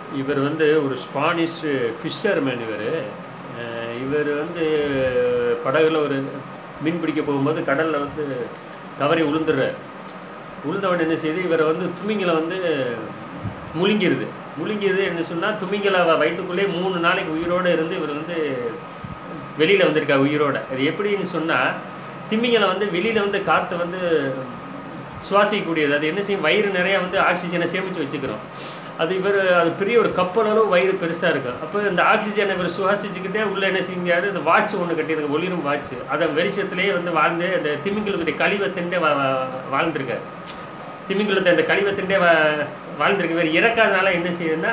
இவர் வந்து ஒரு ஸ்பானிஷ் ஃபிஷர்மேன் இவர் இவர் வந்து படகுல ஒரு மீன் பிடிக்க போகும்போது கடலில் வந்து தவறி உளுந்துடுறார் உளுந்தவன் என்ன செய்யுது இவரை வந்து துமிங்கலை வந்து முழுங்கிருது முழுங்கியது என்ன சொன்னால் துமிங்கலை வ- வயித்துக்குள்ளே மூணு நாளைக்கு உயிரோடு இருந்து இவர் வந்து வெளியில் வந்திருக்கார் உயிரோட அது எப்படின்னு சொன்னால் திமிங்கலை வந்து வெளியில் வந்து காற்றை வந்து சுவாசிக்கக்கூடியது அது என்ன செய்யும் வயிறு நிறையா வந்து ஆக்சிஜனை சேமித்து வச்சுக்கிறோம் அது இவர் அது பெரிய ஒரு கப்பலளவு வயிறு பெருசாக இருக்கும் அப்போ இந்த ஆக்சிஜனை இவர் சுவாசிச்சுக்கிட்டே உள்ளே என்ன செஞ்சாரு இந்த வாட்ச் ஒன்று கட்டியிருக்கு ஒளிரும் வாட்ச் அதை வெளிச்சத்திலேயே வந்து வாழ்ந்து அந்த திமிங்கலத்துடைய கழிவை திண்டே வா வா- வாழ்ந்திருக்காரு திமிங்கலத்தை அந்த கழிவை திண்டே வா வாழ்ந்திருக்கு இவர் இறக்காதனால என்ன செய்யுதுன்னா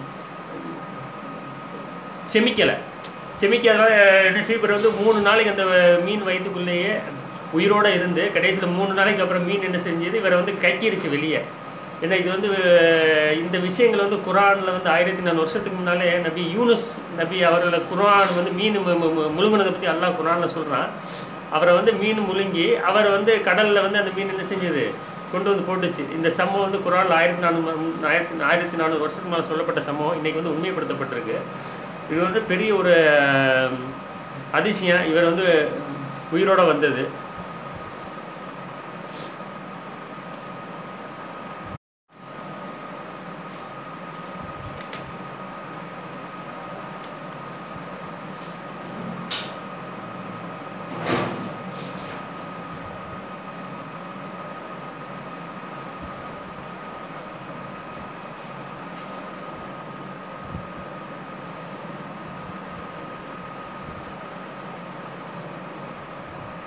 செமிக்கலை செமிக்காதனால என்ன செய்யும் இவர் வந்து மூணு நாளைக்கு அந்த மீன் வயிற்றுக்குள்ளேயே உயிரோட இருந்து கடைசியில் மூணு நாளைக்கு அப்புறம் மீன் என்ன செஞ்சது இவரை வந்து கைக்கிடுச்சு வெளியே ஏன்னா இது வந்து அஹ், இந்த விஷயங்கள் வந்து குரானில் வந்து ஆயிரத்தி நாலு வருஷத்துக்கு முன்னாலே நபி யூனுஸ் நபி அவர்களை குரான் வந்து மீன் மு- மு- மு- முழுங்கினதை பற்றி அல்லாஹ் குரானில் சொல்கிறான் அவரை வந்து மீன் முழுங்கி அவர் வந்து கடலில் வந்து அந்த மீன் என்ன செஞ்சது கொண்டு வந்து போட்டுச்சு இந்த சம்பவம் வந்து குரானில் ஆயிரத்தி நானூறு ஆயிரத்தி ஆயிரத்தி நானூறு வருஷத்துக்கு மேலே சொல்லப்பட்ட சம்பவம் இன்றைக்கி வந்து உண்மைப்படுத்தப்பட்டிருக்கு இது வந்து பெரிய ஒரு அஹ், அதிசயம் இவர் வந்து உயிரோட வந்தது